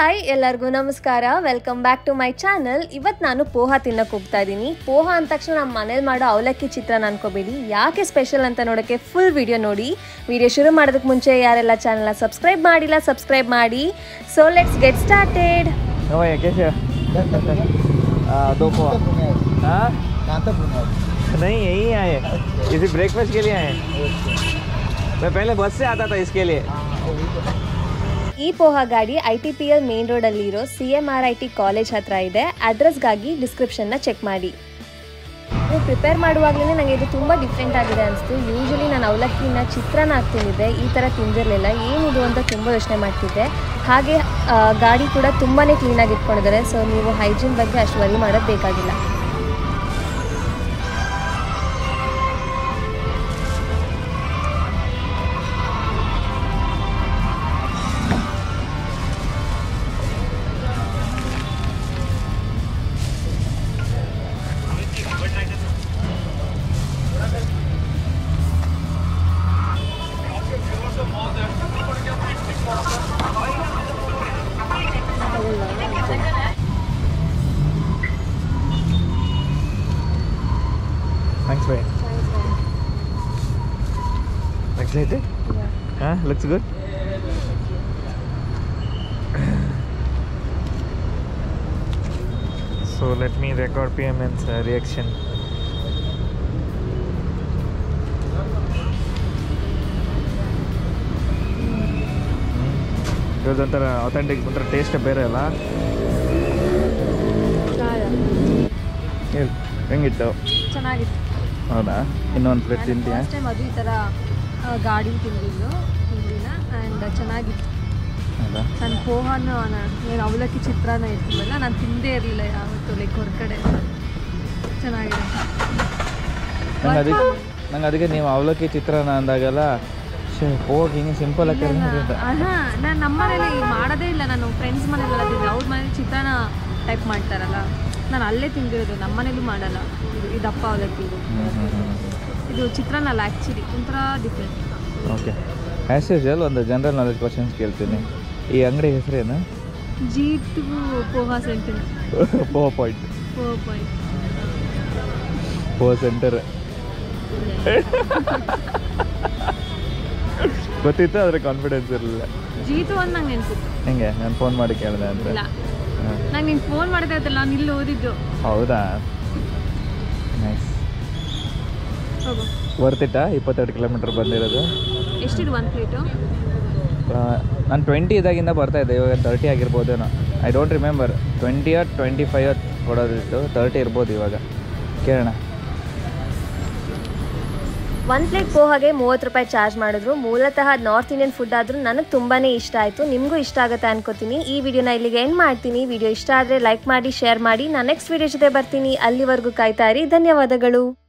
Hi ಎಲ್ಲರಿಗೂ ನಮಸ್ಕಾರ welcome back to my channel ಇವತ್ತು ನಾನು ಪೋಹ ತಿನ್ನಕ್ಕೆ ಹೋಗ್ತಾ ಇದ್ದೀನಿ ಪೋಹ ಅಂದ ತಕ್ಷಣ ನಮ್ಮ ಮನೇಲಿ ಮಾಡೋ ಅವಲಕ್ಕಿ ಚಿತ್ರಾನ್ನ ಅನ್ಕೋಬೇಡಿ ಯಾಕೆ ಸ್ಪೆಷಲ್ ಅಂತ ನೋಡೋಕ್ಕೆ ಫುಲ್ ವಿಡಿಯೋ ನೋಡಿ ವಿಡಿಯೋ ಶುರು ಮಾಡೋದಕ್ಕೆ ಮುಂಚೆ ಯಾರೆಲ್ಲ ಚಾನಲ್ನ ಸಬ್ಸ್ಕ್ರೈಬ್ ಮಾಡಿಲ್ಲ ಸಬ್ಸ್ಕ್ರೈಬ್ ಮಾಡಿ ಸೊ ಲೆಟ್ಸ್ ಗೆಟ್ ಸ್ಟಾರ್ಟೆಡ್ हाँ भैया कैसे आ, दो पोहा हाँ नहीं यही आए इसी ब्रेकफास्ट के लिए आए मैं पहले बस से आता था इसके लिए ಈ ಪೋಹ ಗಾಡಿ I T P L main ರೋಡಲ್ಲಿ ಇರೋ C M R I T college ಹತ್ರ ಇದೆ ಅಡ್ರೆಸ್ಗಾಗಿ ಡಿಸ್ಕ್ರಿಪ್ಷನ್ನ ಚೆಕ್ ಮಾಡಿ ಇದು ಪ್ರಿಪೇರ್ ಮಾಡುವಾಗಲೇ ನನಗೆ ಇದು ತುಂಬ ಡಿಫ್ರೆಂಟ್ ಆಗಿದೆ ಅನಿಸ್ತು ಯೂಶಲಿ ನಾನು ಅವಲಕ್ಕಿನ ಚಿತ್ರಾನ್ನ ಹಾಕ್ತಿದ್ದೆ ಈ ಥರ ತಿಂದಿರಲಿಲ್ಲ ಏನಿದು ಅಂತ ತುಂಬ ಯೋಚನೆ ಮಾಡ್ತಿದ್ದೆ ಹಾಗೆ ಆ, ಗಾಡಿ ಕೂಡ ತುಂಬಾ ಕ್ಲೀನಾಗಿ ಇಟ್ಕೊಂಡಿದ್ದಾರೆ ಸೊ ನೀವು ಹೈಜೀನ್ ಬಗ್ಗೆ ಅಷ್ಟು ವರಿ ಮಾಡೋದು ಬೇಕಾಗಿಲ್ಲ Thanks भैया Excited? Huh? Looks good? so let me record PMN's uh, reaction. ಇದೊಂಥರ ಅಥೆಂಟಿಕ್ ಒಂಥರ ಟೇಸ್ಟ್ ಬೇರೆ ಅಲ್ಲ ಹೇಳಿ ಹೆಂಗಿತ್ತು ಚೆನ್ನಾಗಿತ್ತು ಹೌದಾ ಇನ್ನೊಂದು ಪ್ಲೇಟ್ ತಿಂತೀಯಾ ಟೈಮ್ ಅದು ಈ ಥರ ಗಾಡಿ ತಿಂದಿದ್ದು ಹಿಂದಿನ ಆ್ಯಂಡ್ ಚೆನ್ನಾಗಿತ್ತು ಹೌದಾ ನಾನು ಪೋಹನ ಏನು ಅವಲಕ್ಕಿ ಚಿತ್ರಾನ್ನ ಇರ್ತೀವಲ್ಲ ನಾನು ತಿಂದೇ ಇರಲಿಲ್ಲ ಯಾವತ್ತೂ ಲೈಕ್ ಹೊರಗಡೆ ಚೆನ್ನಾಗಿದೆ ನಂಗೆ ಅದಕ್ಕೆ ನಂಗೆ ಅದಕ್ಕೆ ನೀವು ಅವಲಕ್ಕಿ ಚಿತ್ರಾನ್ನ ಅಂದಾಗೆಲ್ಲ ಶೇ ಹೋಗಿ ಹಿಂಗೆ ಸಿಂಪಲ್ ಆಗಿ ಅಂತ ನಾನು ನಮ್ಮ ಮನೇಲಿ ಮಾಡೋದೇ ಇಲ್ಲ ನಾನು ಫ್ರೆಂಡ್ಸ್ ಮನೇಲೆಲ್ಲ ತಿಂದೆ ಅವ್ರ ಮನೇಲಿ ಚಿತ್ರಾನ್ನ ಟೈಪ್ ಮಾಡ್ತಾರಲ್ಲ ನಾನು ಅಲ್ಲೇ ತಿಂದಿರೋದು ನಮ್ಮ ಮನೇಲೂ ಮಾಡಲ್ಲ ಇದು ಇದಪ್ಪ ಅವಲಕ್ಕಿ ಇದು ಇದು ಚಿತ್ರಾನ್ನ ಅಲ್ಲ ಆ್ಯಕ್ಚುಲಿ ಒಂಥರ ಡಿಫ್ರೆಂಟ್ ಓಕೆ ಆ್ಯಸ್ ಯೂಶುವಲ್ ಒಂದು ಜನರಲ್ ನಾಲೆಜ್ ಕ್ವಶನ್ಸ್ ಕೇಳ್ತೀನಿ ಈ ಅಂಗಡಿ ಹೆಸರೇನು ಜೀತು ಪೋಹಾ ಸೆಂಟರ್ ಪೋ ಪಾಯಿಂಟ್ ಪೋಹ ಪಾಯಿಂಟ್ ಪೋ ಸೆಂಟರ್ ಗೊತ್ತಿತ್ತು ಆದರೆ ಕಾನ್ಫಿಡೆನ್ಸ್ ಇರಲಿಲ್ಲ ಜೀತು ಅಂತ ನಂಗೆ ನೆನ್ಸಿತ್ತು ಹೆಂಗೆ ನಾನು ಫೋನ್ ಮಾಡಿ ಕೇಳಿದೆ ಅಂತ ಇಲ್ಲ ಹಾಂ. ನಂಗೆ ನಿಂಗೆ ಫೋನ್ ಮಾಡಿದೆ ಅದಲ್ಲ ನಾನು ಇಲ್ಲಿ ಓದಿದ್ದು ಹೌದಾ ನೈಸ್ ಹೋಗು ವರ್ತಿಟ್ಟಾ ಇಪ್ಪತ್ತೆರಡು ಕಿಲೋಮೀಟ್ರ್ ಬಂದಿರೋದು ಎಷ್ಟಿದು ಒಂದು ಪ್ಲೇಟು ನಾನು ಟ್ವೆಂಟಿ ಇದಾಗಿಂದ ಬರ್ತಾ ಇದ್ದೆ ಇವಾಗ ತರ್ಟಿ ಆಗಿರ್ಬೋದೇನೋ I don't remember twenty twenty five ಕೊಡೋದಿತ್ತು ತರ್ಟಿ ಇರ್ಬೋದು ಇವಾಗ ಕೇಳೋಣ ಒಂದು ಪ್ಲೇಟ್ ಪೋಹಾಗೆ ಮೂವತ್ತು ರೂಪಾಯಿ ಚಾರ್ಜ್ ಮಾಡಿದ್ರು ಮೂಲತಃ ನಾರ್ತ್ ಇಂಡಿಯನ್ ಫುಡ್ ಆದರೂ ನನಗೆ ತುಂಬಾ ಇಷ್ಟ ಆಯಿತು ನಿಮಗೂ ಇಷ್ಟ ಆಗುತ್ತೆ ಅನ್ಕೋತೀನಿ ಈ ವಿಡಿಯೋನ ಇಲ್ಲಿಗೆ ಎಂಡ್ ಮಾಡ್ತೀನಿ ವಿಡಿಯೋ ಇಷ್ಟ ಆದರೆ ಲೈಕ್ ಮಾಡಿ ಶೇರ್ ಮಾಡಿ ನಾನು ನೆಕ್ಸ್ಟ್ ವಿಡಿಯೋ ಜೊತೆ ಬರ್ತೀನಿ ಅಲ್ಲಿವರೆಗೂ ಕಾಯ್ತಾ ಇರಿ ಧನ್ಯವಾದಗಳು